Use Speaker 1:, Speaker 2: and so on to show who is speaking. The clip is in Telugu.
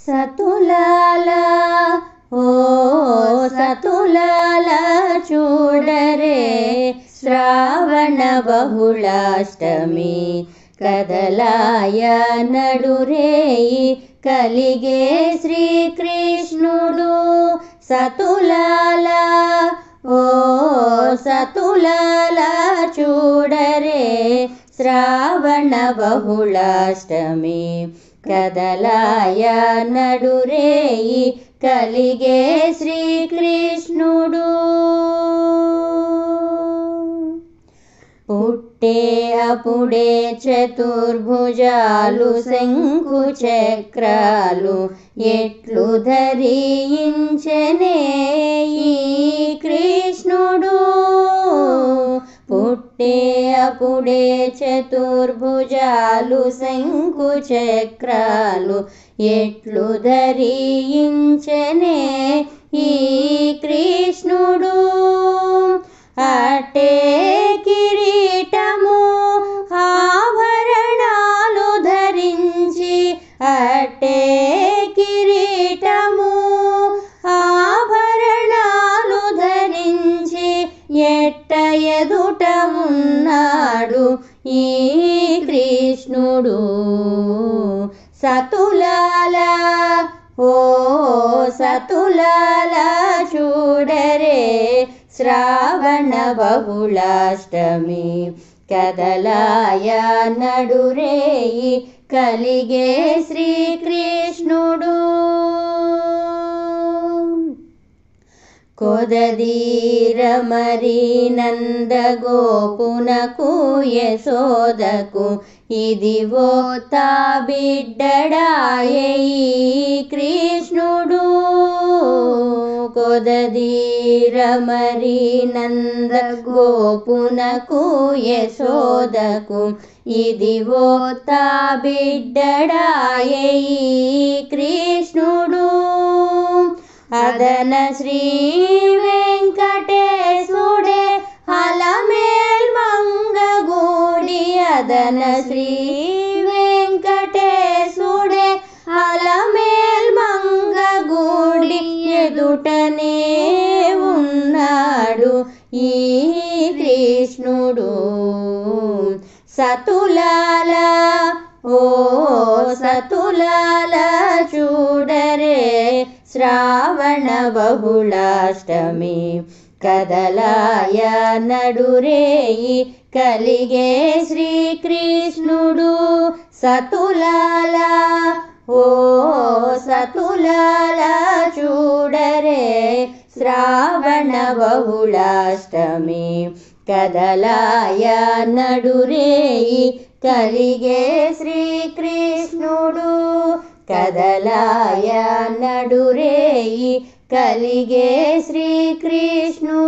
Speaker 1: సతులాల ఓ సతులాల చూడరే శ్రావణ బహుళాష్టమి కదలాయ నడురేయి కలిగే శ్రీకృష్ణుడు సతులాల ఓ సతులాల చూడరే శ్రావణ బహుళాష్టమి కదలాయ నడురేయి కలిగే శ్రీకృష్ణుడు పుట్టే అప్పుడే చతుర్భుజాలు శంకు చక్రాలు ఎట్లు ధరించనే ఈ కృష్ణుడు పుట్టే అప్పుడే చతుర్భుజాలు శంకు చక్రాలు ఎట్లు ధరించనే ఈ కృష్ణుడు అటే కిరీటము ఆభరణాలు ధరించి అటే కిరీటము ఆభరణాలు ధరించి ఎట్ట ఎదుట ఉన్నాడు ఈ కృష్ణుడు సతులాల ఓ సతులాల చూడరే శ్రావణ బహుళాష్టమి కదలాయ నడురేయి కలిగే శ్రీకృష్ణుడు కొదదీర మరి నందగోపునకు యశోదకు ఇదివో తా బిడ్డడాయే ఈ కృష్ణుడు కొదదీర మరి నందగోపునకు యశోదకు ఇదివో తా బిడ్డడాయే ఈ కృష్ణుడు అదన శ్రీ వెంకటేశుడే అలమేల్ మంగగూడి అదన శ్రీ వెంకటేశుడే అలమేల్ మంగగూడి ఎదుటనే ఉన్నాడు ఈ కృష్ణుడు సతులాల ఓ సతులాల చూడరే శ్రావణ బహుళాష్టమి కదలాయ నడురేయి కలిగే శ్రీకృష్ణుడు సతులాల ఓ సతులాల చూడరే శ్రావణ బహుళాష్టమి కదలాయ నడురేయి కలిగే శ్రీకృష్ణుడు కదలాయ నడురేయి కలిగే శ్రీకృష్ణుడు